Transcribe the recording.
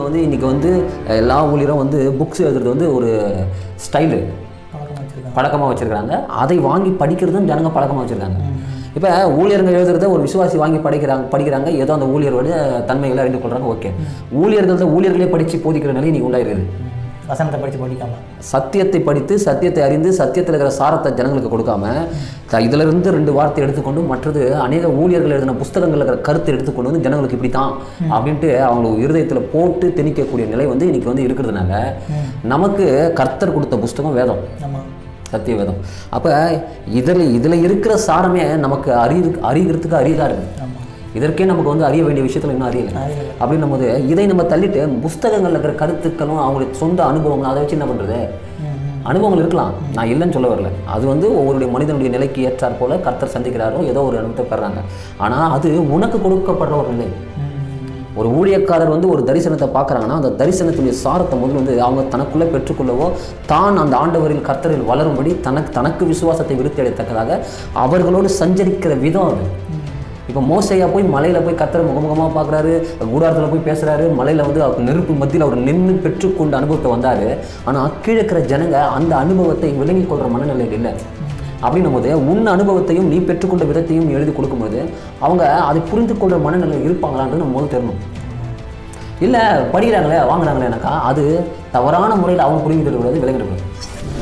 வந்து இன்றைக்கி வந்து எல்லா ஊழியரும் வந்து புக்ஸ் எழுதுறது வந்து ஒரு ஸ்டைலு பழக்கமாக வச்சுருக்காங்க பழக்கமாக வச்சுருக்காங்க அதை வாங்கி படிக்கிறதும் ஜனங்க பழக்கமாக வச்சுருக்காங்க இப்போ ஊழியர்கள் எழுதுறத ஒரு விசுவாசி வாங்கி படிக்கிறாங்க படிக்கிறாங்க ஏதோ அந்த ஊழியரோட தன்மைகளை அறிந்து கொள்றாங்க ஓகே ஊழியர்கள் தான் ஊழியர்களே படித்து போதிக்கிற நிலை நீ உண்டாயிருக்குது வசனத்தை படித்து படிக்காம சத்தியத்தை படித்து சத்தியத்தை அறிந்து சத்தியத்தில் இருக்கிற சாரத்தை ஜனங்களுக்கு கொடுக்காம த- இதுல இருந்து ரெண்டு வார்த்தை எடுத்துக்கொண்டு மற்றது அநேக ஊழியர்கள் எழுதின புஸ்தகங்கள் இருக்கிற கருத்தை எடுத்துக்கொண்டு வந்து ஜனங்களுக்கு இப்படி தான் அப்படின்ட்டு அவங்க இருதயத்தில் போட்டு திணிக்கக்கூடிய நிலை வந்து இன்னைக்கு வந்து இருக்கிறதுனால நமக்கு கர்த்தர் கொடுத்த புஸ்தகம் வேதம் நம்ம சத்திய வேதம் அப்போ இதில் இதில் இருக்கிற சாரமே நமக்கு அறிய அறிகிறதுக்கு அரியதாக இருக்குது ஆமாம் இதற்கே நமக்கு வந்து அறிய வேண்டிய விஷயத்தில் இன்னும் அறியலை அறியலை. அப்படின்னும் போது இதை நம்ம தள்ளிட்டு புஸ்தகங்கள்ல இருக்கிற கருத்துக்களும் அவங்களுடைய சொந்த அனுபவங்களும் அதை வச்சு என்ன பண்ணுறது அனுபவங்கள் இருக்கலாம் நான் இல்லைன்னு சொல்ல வரல அது வந்து ஒவ்வொருடைய மனிதனுடைய நிலைக்கு ஏற்றாற் போல கர்த்தர் சந்திக்கிறாரோ ஏதோ ஒரு அனுபவத்தை பெறாங்க ஆனால் அது உனக்கு கொடுக்கப்படுற ஒரு நிலை ஒரு ஊழியக்காரர் வந்து ஒரு தரிசனத்தை பார்க்குறாங்கன்னா அந்த தரிசனத்துடைய சாரத்தை முதல்ல வந்து அவங்க தனக்குள்ளே பெற்றுக்கொள்ளவோ தான் அந்த ஆண்டவரில் கர்த்தரில் வளரும்படி தனக்கு தனக்கு விசுவாசத்தை விருத்தி அடையத்தக்கதாக அவர்களோடு சஞ்சரிக்கிற விதம் அது இப்போ மோசையா போய் மலையில் போய் கர்த்தரை முகமுகமாக பார்க்குறாரு கூடாரத்தில் போய் பேசுகிறாரு மலையில் வந்து அவர் நெருப்பு மத்தியில் அவர் நின்று பெற்றுக்கொண்ட அனுபவத்தை வந்தார் ஆனால் கீழே இருக்கிற ஜனங்க அந்த அனுபவத்தை விளங்கிக் கொள்கிற மனநிலையில் இல்லை அப்படின்னும் போது உன் அனுபவத்தையும் நீ பெற்றுக்கொண்ட விதத்தையும் எழுதி கொடுக்கும்போது அவங்க அதை புரிந்து கொள்கிற மனநிலையில் இருப்பாங்களான்றது நம்ம முதல் தெரியணும் இல்லை படிக்கிறாங்களே வாங்குறாங்களே எனக்கா அது தவறான முறையில் அவங்க புரிஞ்சுட்டு கூடாது விளங்கிடக்கூடாது